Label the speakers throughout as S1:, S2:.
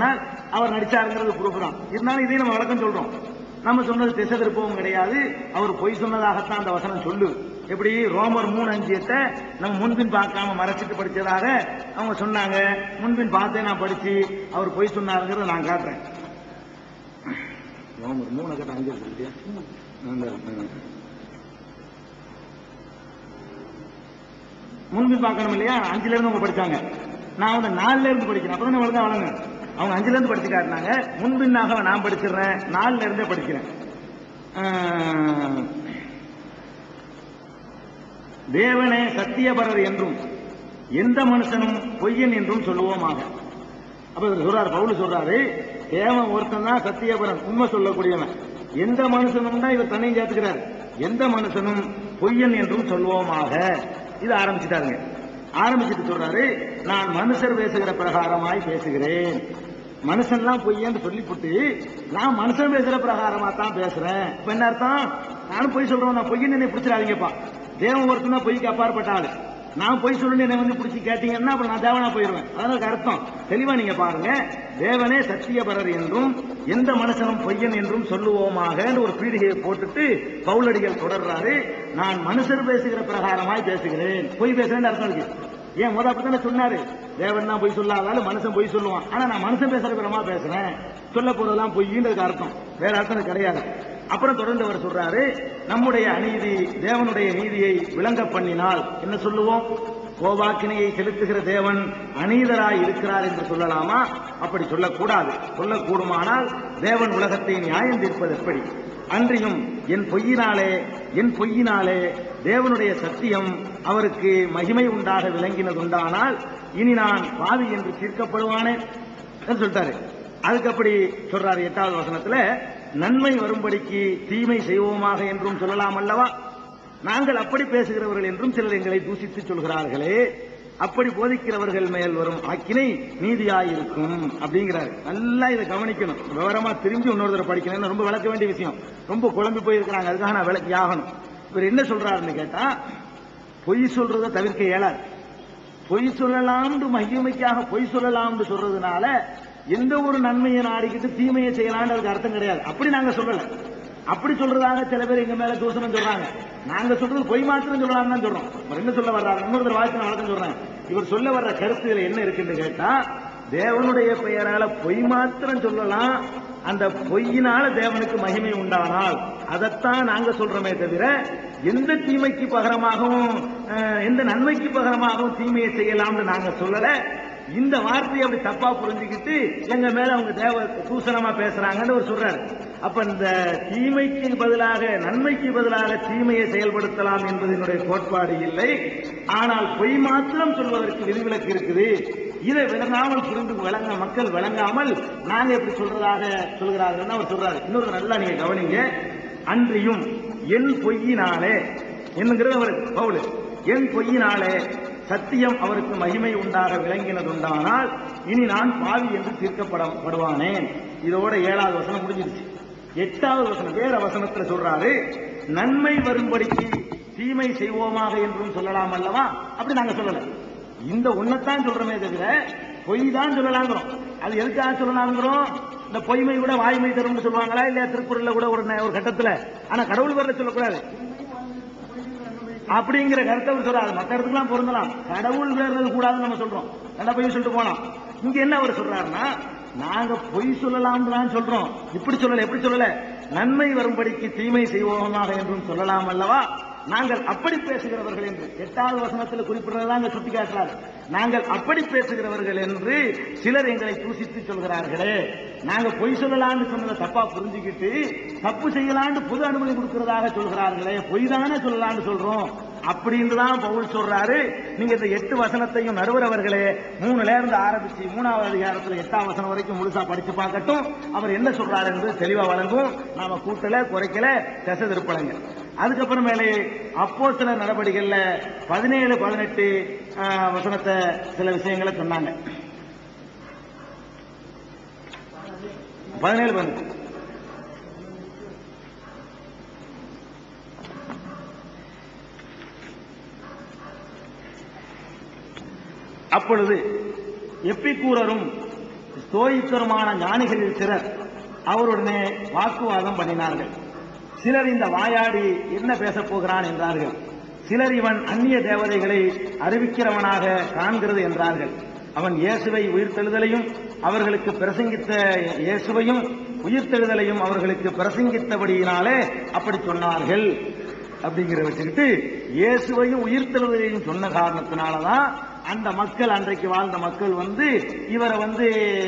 S1: ஆனால் அவர் நடிச்சாருங்கிறது ப்ரூஃப் தான் இருந்தாலும் இதையும் நம்ம வழக்கம் சொல்றோம் நம்ம சொன்னது திசை திருப்பவும் கிடையாது அவர் பொய் சொன்னதாகத்தான் அந்த வசனம் சொல்லு எப்படி ரோமர் மூணு அஞ்சியத்தை நம்ம முன்பின் பார்க்காம மறைச்சிட்டு படிச்சதாக அவங்க சொன்னாங்க முன்பின் பார்த்தே நான் படிச்சு அவர் பொய் சொன்னாருங்கிறத நான் காட்டுறேன் ரோமர் மூணு கட்ட அஞ்சு சொல்லிட்டியா இந்த, இந்த. முன்பின் பார்க்கணும் இல்லையா அஞ்சுல இருந்து அவங்க படிச்சாங்க நான் வந்து நாலுல இருந்து படிக்கிறேன் அப்பதான் ஒழுங்கா வழங்க அவங்க அஞ்சுல இருந்து படிச்சு காட்டினாங்க முன்பின்னாக நான் படிச்சிடுறேன் நாலுல இருந்தே படிக்கிறேன் ஆஹ், தேவனே சத்தியபரர் என்றும் எந்த மனுஷனும் பொய்யன் என்றும் சொல்லுவோமாக அப்ப இவர் சொல்றாரு பவுல் சொல்றாரு தேவன் ஒருத்தன் தான் சத்தியபரன் உண்மை சொல்லக்கூடியவன் எந்த மனுஷனும் தான் இவர் தன்னையும் சேர்த்துக்கிறார் எந்த மனுஷனும் பொய்யன் என்றும் சொல்வோமாக இது ஆரம்பிச்சுட்டாருங்க ஆரம்பிச்சுட்டு சொல்றாரு நான் மனுஷர் பேசுகிற பிரகாரமாய் பேசுகிறேன் மனுஷன்லாம் பொய்யன்னு சொல்லிவிட்டு நான் மனுஷன் பேசுற பிரகாரமா தான் பேசுறேன் இப்ப என்ன அர்த்தம் நானும் பொய் சொல்றேன் நான் பொய்ன்னு என்னை பிடிச்சிடாதீங்கப்பா தேவன் ஒருத்தன் தான் பொய்க்கு அப்பாற்பட்ட ஆளு நான் பொய் சொல்லணும் என்னை வந்து பிடிச்சி கேட்டீங்கன்னா அப்புறம் நான் தேவனா போயிருவேன் அதற்கு அர்த்தம் தெளிவா நீங்க பாருங்க தேவனே சத்தியபரர் என்றும் எந்த மனுஷனும் பொய்யன் என்றும் சொல்லுவோமாக ஒரு பீடிகையை போட்டுட்டு பவுலடிகள் தொடர்றாரு நான் மனுஷர் பேசுகிற பிரகாரமாய் பேசுகிறேன் பொய் பேசுறேன்னு அர்த்தம் இருக்கு ஏன் முத அப்படித்தானே சொன்னாரு தேவன் தான் பொய் சொல்லாதாலும் மனுஷன் பொய் சொல்லுவான் ஆனா நான் மனுஷன் பேசுற விதமா பேசுறேன் சொல்ல போறதெல்லாம் பொய்ன்றதுக்கு அர்த்தம் வேற அர்த்தம் இது கிடையாது அப்புறம் தொடர்ந்து அவர் சொல்றாரு நம்முடைய அநீதி தேவனுடைய நீதியை விளங்க பண்ணினால் என்ன சொல்லுவோம் கோபாக்கினையை செலுத்துகிற தேவன் அநீதராய் இருக்கிறார் என்று சொல்லலாமா அப்படி சொல்லக்கூடாது சொல்லக்கூடுமானால் தேவன் உலகத்தை நியாயம் தீர்ப்பது எப்படி அன்றியும் என் பொய்யினாலே என் பொய்யினாலே தேவனுடைய சத்தியம் அவருக்கு மகிமை உண்டாக விளங்கினதுண்டானால் இனி நான் பாவி என்று தீர்க்கப்படுவானே என்று சொல்லிட்டாரு அதுக்கு அப்படி சொல்றாரு எட்டாவது வசனத்துல நன்மை வரும்படிக்கு தீமை செய்வோமாக என்றும் சொல்லலாம் அல்லவா நாங்கள் அப்படி பேசுகிறவர்கள் என்றும் சிலர் எங்களை தூசித்து சொல்கிறார்களே அப்படி போதிக்கிறவர்கள் மேல் வரும் ஆக்கினை நீதியாயிருக்கும் அப்படிங்கிறாரு நல்லா இதை கவனிக்கணும் விவரமா திரும்பி இன்னொரு தடவை படிக்கணும் ரொம்ப விளக்க வேண்டிய விஷயம் ரொம்ப குழம்பி போயிருக்கிறாங்க அதுக்காக நான் விளக்கி ஆகணும் இவர் என்ன சொல்றாருன்னு கேட்டா பொய் சொல்றதை தவிர்க்க இயலாது பொய் சொல்லலாம்னு மகிமைக்காக பொய் சொல்லலாம்னு சொல்றதுனால எந்த ஒரு நன்மையை நாடிக்கிட்டு தீமையை செய்யலாம்னு அதுக்கு அர்த்தம் கிடையாது அப்படி நாங்க சொல்லல அப்படி சொல்றதாக சில பேர் எங்க மேல தூசணம் சொல்றாங்க நாங்க சொல்றது பொய் மாத்திரம் சொல்லலாம் தான் சொல்றோம் அவர் என்ன சொல்ல வர்றாரு இன்னொரு வாழ்க்கை நான் வழக்கம் சொல்றேன் இவர் சொல்ல வர்ற கருத்துகள் என்ன இருக்குன்னு கேட்டா தேவனுடைய பெயரால பொய் மாத்திரம் சொல்லலாம் அந்த பொய்யினால தேவனுக்கு மகிமை உண்டானால் அதைத்தான் நாங்க சொல்றோமே தவிர எந்த தீமைக்கு பகரமாகவும் அஹ், எந்த நன்மைக்கு பகரமாகவும் தீமையை செய்யலாம்னு நாங்க சொல்லல இந்த வார்த்தையை அப்படி தப்பா புரிஞ்சுக்கிட்டு எங்க மேல அவங்க தேவ தூசணமா பேசுறாங்கன்னு ஒரு சொல்றாரு அப்ப இந்த தீமைக்கு பதிலாக நன்மைக்கு பதிலாக தீமையை செயல்படுத்தலாம் என்பது என்னுடைய கோட்பாடு இல்லை ஆனால் பொய் மாத்திரம் சொல்வதற்கு விதிவிலக்கு இருக்குது இதை விளங்காமல் புரிந்து விளங்க மக்கள் விளங்காமல் நாங்க எப்படி சொல்றதாக சொல்கிறார்கள் அவர் சொல்றாரு இன்னொரு நல்லா நீங்க கவனிங்க அன்றியும் என் பொய்யினாலே என்னங்கிறது அவர் பவுல் என் பொய்யினாலே சத்தியம் அவருக்கு மகிமை உண்டாக விளங்கினதுண்டானால் இனி நான் பாவி என்று தீர்க்கப்படுவானேன் இதோட ஏழாவது வசனம் முடிஞ்சிருச்சு எட்டாவது வசனம் வேற வசனத்துல சொல்றாரு நன்மை வரும்படிக்கு தீமை செய்வோமாக என்றும் சொல்லலாம் அல்லவா அப்படி நாங்க சொல்லல இந்த ஒன்னத்தான் சொல்றோமே தவிர பொய் தான் சொல்லலாங்கிறோம் அது எதுக்காக சொல்லலாங்கிறோம் இந்த பொய்மை கூட வாய்மை தரும்னு சொல்லுவாங்களா இல்ல திருக்குறள்ல கூட ஒரு நே- ஒரு கட்டத்துல ஆனா கடவுள் வரல சொல்லக்கூடாது அப்படிங்கிற கருத்தை அவர் சொல்றாரு மற்ற இடத்துக்குலாம் பொருந்தலாம் கடவுள் வேறது கூடாதுன்னு நம்ம சொல்றோம் நல்லா பொய் சொல்லிட்டு போலாம் இங்க என்ன அவர் சொல்றாருன்னா நாங்க பொய் சொல்லலாம்னு தான் சொல்றோம் இப்படி சொல்லல எப்படி சொல்லல நன்மை வரும்படிக்கு தீமை செய்வோமாக என்றும் சொல்லலாம் அல்லவா நாங்கள் அப்படி பேசுகிறவர்கள் என்று எட்டாவது வசனத்தில் குறிப்பிடுறதா அங்க சுட்டி காட்டுறாரு நாங்கள் அப்படி பேசுகிறவர்கள் என்று சிலர் எங்களை தூசித்து சொல்கிறார்களே நாங்க பொய் சொல்லலாம்னு சொன்னதை தப்பா புரிஞ்சுக்கிட்டு தப்பு செய்யலாம்னு பொது அனுமதி கொடுக்கிறதாக சொல்கிறார்களே பொய் தானே சொல்லலாம்னு சொல்றோம் அப்படின்னு தான் பவுல் சொல்றாரு நீங்க இந்த எட்டு வசனத்தையும் நடுவர் அவர்களே மூணுல இருந்து ஆரம்பிச்சு மூணாவது அதிகாரத்துல எட்டாம் வசனம் வரைக்கும் முழுசா படிச்சு பார்க்கட்டும் அவர் என்ன சொல்றாரு என்று தெளிவா வழங்கும் நாம கூட்டல குறைக்கல திசை திருப்பலைங்க அதுக்கப்புறமேலே அப்போ சில நடவடிக்கைகள்ல பதினேழு பதினெட்டு ஆஹ், வசனத்தை சில விஷயங்களை சொன்னாங்க பதினேழு பதினெட்டு அப்பொழுது எப்பிக்கூரரும் ஸ்தோயிக்கருமான ஞானிகளில் சிலர் அவருடனே வாக்குவாதம் பண்ணினார்கள் சிலர் இந்த வாயாடி என்ன பேசப் போகிறான் என்றார்கள் சிலர் இவன் அந்நிய தேவதைகளை அறிவிக்கிறவனாக காண்கிறது என்றார்கள் அவன் இயேசுவை உயிர்த்தெழுதலையும் அவர்களுக்கு பிரசங்கித்த இயேசுவையும் உயிர்த்தெழுதலையும் அவர்களுக்கு பிரசங்கித்தபடியினாலே அப்படி சொன்னார்கள் அப்படிங்கிற வச்சுக்கிட்டு இயேசுவையும் உயிர்த்தெழுதலையும் சொன்ன காரணத்தினாலதான் அந்த மக்கள் அன்றைக்கு வாழ்ந்த மக்கள் வந்து இவரை வந்து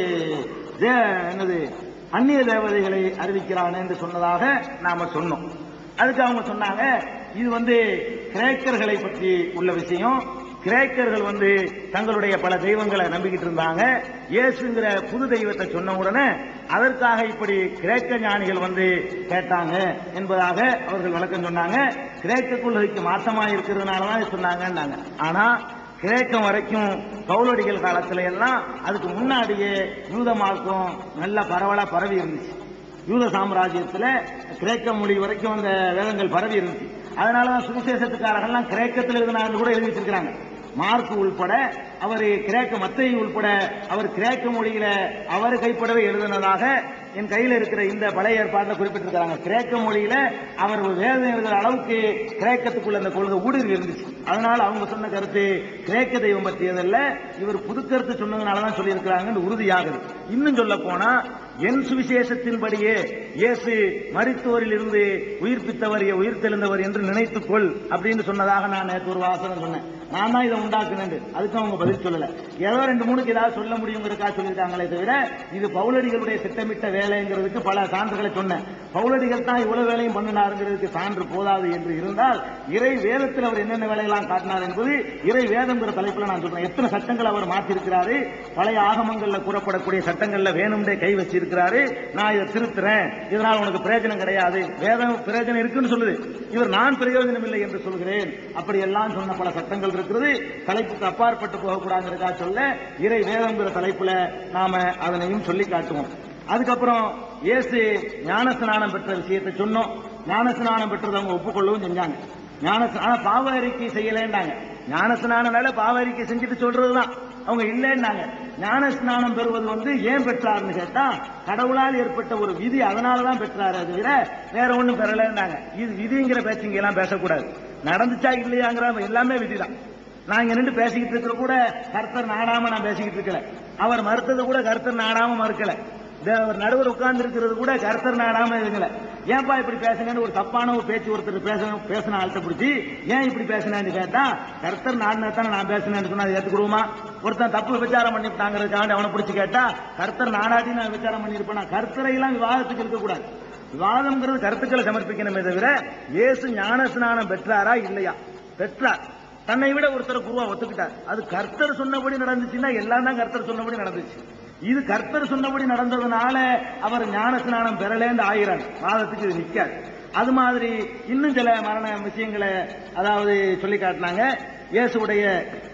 S1: தே- என்னது அந்நிய தேவதைகளை அறிவிக்கிறான் என்று சொன்னதாக நாம சொன்னோம் அதுக்கு அவங்க சொன்னாங்க இது வந்து கிரேக்கர்களை பற்றி உள்ள விஷயம் கிரேக்கர்கள் வந்து தங்களுடைய பல தெய்வங்களை நம்பிக்கிட்டு இருந்தாங்க இயேசுங்கிற புது தெய்வத்தை சொன்ன உடனே அதற்காக இப்படி கிரேக்க ஞானிகள் வந்து கேட்டாங்க என்பதாக அவர்கள் விளக்கம் சொன்னாங்க கிரேக்க கொள்கைக்கு மாற்றமா இருக்கிறதுனால தான் இது சொன்னாங்கன்னாங்க ஆனா கிரேக்கம் வரைக்கும் பவுலடிகள் காலத்துல எல்லாம் அதுக்கு முன்னாடியே யூத மார்க்கம் நல்ல பரவலா பரவி இருந்துச்சு யூத சாம்ராஜ்யத்துல கிரேக்க மொழி வரைக்கும் அந்த வேதங்கள் பரவி இருந்துச்சு அதனாலதான் சுவிசேஷத்துக்காரர்கள்லாம் கிரேக்கத்தில் இருந்தாங்க கூட எழுதி வச்சிருக்காங்க மார்க் உள்பட அவர் கிரேக்க மத்தை உள்பட அவர் கிரேக்க மொழியில அவர் கைப்படவே எழுதினதாக என் கையில இருக்கிற இந்த பழைய ஏற்பாட்டில் குறிப்பிட்டிருக்கிறாங்க கிரேக்க மொழியில அவர் வேதம் எழுதுற அளவுக்கு கிரேக்கத்துக்குள்ள அந்த கொள்கை ஊடுருவி இருந்துச்சு அதனால அவங்க சொன்ன கருத்து கிரேக்க தெய்வம் பற்றியதல்ல இவர் புது கருத்து சொன்னதுனாலதான் சொல்லியிருக்கிறாங்கன்னு உறுதியாகுது இன்னும் சொல்ல போனா என் சுவிசேஷத்தின்படியே இயேசு மரித்தோரில் இருந்து உயிர்ப்பித்தவர் உயிர்த்தெழுந்தவர் என்று நினைத்துக்கொள் அப்படின்னு சொன்னதாக நான் நேற்று ஒரு வாசகம் சொன்னேன் நான் தான் இதை உண்டாக்குனேன் அதுக்கும் அவங்க பதில் சொல்லல ஏதோ ரெண்டு மூணுக்கு ஏதாவது சொல்ல முடியுங்கிறதுக்காக சொல்லியிருக்காங்களே தவிர இது பவுலடிகளுடைய திட்டமிட்ட வேலைங்கிறதுக்கு பல சான்றுகளை சொன்னேன் பவுலடிகள் தான் இவ்வளவு வேலையும் பண்ணினாருங்கிறதுக்கு சான்று போதாது என்று இருந்தால் இறை வேதத்தில் அவர் என்னென்ன வேலையெல்லாம் காட்டினார் என்பது இறை வேதம்ங்கிற தலைப்புல நான் சொல்றேன் எத்தனை சட்டங்கள் அவர் மாற்றிருக்கிறாரு பழைய ஆகமங்கள்ல கூறப்படக்கூடிய சட்டங்கள்ல வேணும்னே கை வச்சிருக்கிறாரு நான் இதை திருத்துறேன் இதனால் உனக்கு பிரயோஜனம் கிடையாது வேதம் பிரயோஜனம் இருக்குன்னு சொல்லுது இவர் நான் பிரயோஜனம் இல்லை என்று சொல்கிறேன் அப்படி எல்லாம் சொன்ன பல சட்டங்கள் இருக்கிறது தலைப்புக்கு அப்பாற்பட்டு போகக்கூடாதுங்கிறதா சொல்ல இறை வேதம்ங்கிற தலைப்புல நாம அதனையும் சொல்லி காட்டுவோம் அதுக்கப்புறம் இயேசு ஞானஸ்நானம் பெற்ற விஷயத்தை சொன்னோம் ஞானஸ்நானம் பெற்றது அவங்க ஒப்புக்கொள்ளவும் செஞ்சாங்க ஞானஸ்நான பாவ அறிக்கை செய்யலேன்டாங்க ஞானஸ்நானம் வேலை பாவ அறிக்கை செஞ்சுட்டு சொல்றதுதான் அவங்க இல்லைன்னாங்க ஞானஸ்நானம் பெறுவது வந்து ஏன் பெற்றாருன்னு கேட்டா கடவுளால் ஏற்பட்ட ஒரு விதி அதனாலதான் பெற்றாரு அது விட வேற ஒண்ணும் பெறலன்னாங்க இது விதிங்கிற பேச்சுங்க எல்லாம் பேசக்கூடாது நடந்துச்சா இல்லையாங்கிற எல்லாமே விதிதான் நான் இங்க நின்று பேசிக்கிட்டு இருக்கிற கூட கர்த்தர் நாடாம நான் பேசிக்கிட்டு இருக்கல அவர் மறுத்தது கூட கர்த்தர் நாடாம மறுக்கல இந்த ஒரு நடுவர் உட்கார்ந்து இருக்கிறது கூட கர்த்தர் நாடாம இருங்கல ஏன்பா இப்படி பேசுங்கன்னு ஒரு தப்பான ஒரு பேச்சு ஒருத்தர் பேச பேசின ஆள்கிட்ட பிடிச்சி ஏன் இப்படி பேசினேன்னு கேட்டா கர்த்தர் நாடினா தானே நான் பேசினேன்னு சொன்னா அதை ஏத்துக்கிடுவோமா ஒருத்தன் தப்பு விபச்சாரம் பண்ணிவிட்டாங்கிறதுக்காக அவனை பிடிச்சி கேட்டா கர்த்தர் நாடாட்டி நான் விபச்சாரம் பண்ணியிருப்பேன் கர்த்தரை எல்லாம் விவாதத்துக்கு இருக்கக்கூடாது விவாதம்ங்கிறது கருத்துக்களை சமர்ப்பிக்கணுமே தவிர இயேசு ஞான ஸ்நானம் பெற்றாரா இல்லையா பெற்றார் தன்னை விட ஒருத்தர் குருவா ஒத்துக்கிட்டார் அது கர்த்தர் சொன்னபடி நடந்துச்சுன்னா எல்லாம் தான் கர்த்தர் சொன்னபடி நடந்துச்சு இது கர்த்தர் சொன்னபடி நடந்ததுனால அவர் ஞான ஸ்நானம் பெறலேந்து ஆயிரம் வாதத்துக்கு இது நிக்காது அது மாதிரி இன்னும் சில மரண விஷயங்களை அதாவது சொல்லி காட்டினாங்க இயேசுடைய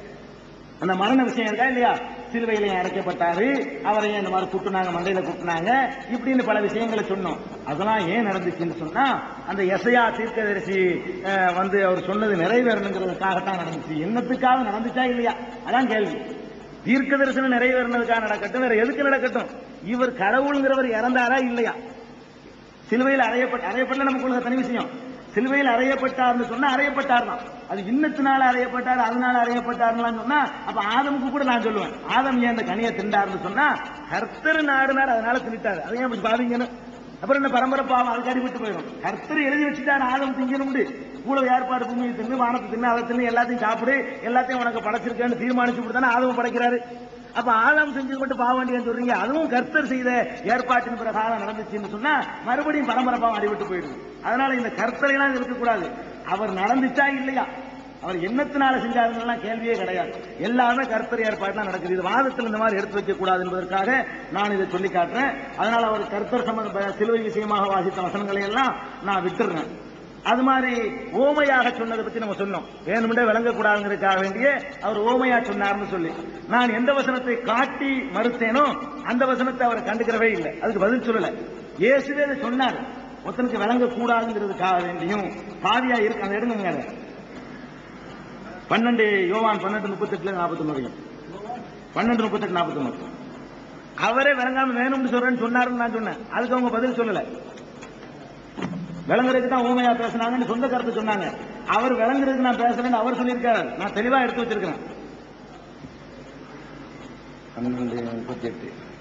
S1: அந்த மரண விஷயம் இருக்கா இல்லையா சிலுவையில அடைக்கப்பட்டாரு அவரையும் இந்த மாதிரி குட்டுனாங்க மண்டையில குட்டுனாங்க இப்படின்னு பல விஷயங்களை சொன்னோம் அதெல்லாம் ஏன் நடந்துச்சுன்னு சொன்னா அந்த எசையா தீர்க்கதரிசி அஹ், வந்து அவர் சொன்னது நிறைவேறணுங்கிறதுக்காகத்தான் நடந்துச்சு என்னத்துக்காக நடந்துச்சா இல்லையா அதான் கேள்வி தீர்க்க தரிசனம் நிறைவேறினதுக்காக நடக்கட்டும் வேற எதுக்கு நடக்கட்டும் இவர் கடவுளுங்கிறவர் இறந்தாரா இல்லையா சிலுவையில் அறையப்பட்ட அறையப்பட்ட நமக்கு தனி விஷயம் சிலுவையில் அறையப்பட்டார்னு சொன்னா அறையப்பட்டார் தான் அது இன்னத்தினால அறையப்பட்டார் அதனால அறையப்பட்டார்லாம் சொன்னா அப்ப ஆதமுக்கு கூட நான் சொல்லுவேன் ஆதம் ஏன் அந்த கனியை திண்டாருன்னு சொன்னா கர்த்தர் நாடுனார் அதனால தின்னுட்டாரு அதை ஏன் இப்படி பாவீங்கன்னு அப்புறம் என்ன பரம்பரை பாவம் அதுக்கு அடிபட்டு போயிடும் கர்த்தர் எழுதி வச்சுட்டாரு ஆதம் திங்கணும்னு கூட ஏற்பாடு பூமியை தின்னு வானத்தை தின்னு அதை தின்னு எல்லாத்தையும் சாப்பிடு எல்லாத்தையும் உனக்கு படைச்சிருக்கேன்னு தீர்மானிச்சு கொடுத்தானே ஆதம் படைக்கிறாரு அப்ப ஆதாம் செஞ்சது மட்டும் பாவ வேண்டியன்னு சொல்றீங்க அதுவும் கர்த்தர் செய்த ஏற்பாட்டின் பிரகாரம் நடந்துச்சுன்னு சொன்னா மறுபடியும் பரம்பரை பாவம் அடிபட்டு போயிடுது அதனால இந்த கர்த்தரை எல்லாம் இருக்கக்கூடாது அவர் நடந்துச்சா இல்லையா அவர் என்னத்தினால செஞ்சாருங்கலாம் கேள்வியே கிடையாது எல்லாமே கர்த்தர் ஏற்பாடு நடக்குது இது வாதத்தில் இந்த மாதிரி எடுத்து வைக்க கூடாது என்பதற்காக நான் இதை சொல்லி காட்டுறேன் அதனால அவர் கர்த்தர் சம்பந்த சிலுவை விஷயமாக வாசித்த வசனங்களை எல்லாம் நான் விட்டுறேன் அது மாதிரி ஓமையாக சொன்னதை பத்தி நம்ம சொன்னோம் வேணும்னே விளங்கக்கூடாதுங்கிறதுக்காக வேண்டிய அவர் ஓமையா சொன்னார்னு சொல்லி நான் எந்த வசனத்தை காட்டி மறுத்தேனோ அந்த வசனத்தை அவர் கண்டுக்கிறவே இல்லை அதுக்கு பதில் சொல்லல இயேசுவே அதை சொன்னார் ஒருத்தனுக்கு விளங்கக்கூடாதுங்கிறதுக்காக வேண்டியும் பாதியா இருக்கு அந்த எடுங்க அதை பன்னெண்டு யோவான் பன்னெண்டு முப்பத்தெட்டுல நாற்பத்தி வரையும் பன்னெண்டு முப்பத்தெட்டு நாற்பத்தி அவரே விளங்காம வேணும்னு சொல்றேன்னு சொன்னாருன்னு நான் சொன்னேன் அதுக்கு அவங்க பதில் சொல்லல விளங்குறதுக்கு தான் ஊமையா பேசுனாங்கன்னு சொந்த கருத்து சொன்னாங்க அவர் விளங்குறதுக்கு நான் பேசுறேன்னு அவர் சொல்லியிருக்காரு நான் தெளிவா எடுத்து வச்சிருக்கிறேன் பன்னெண்டு முப்பத்தி எட்டு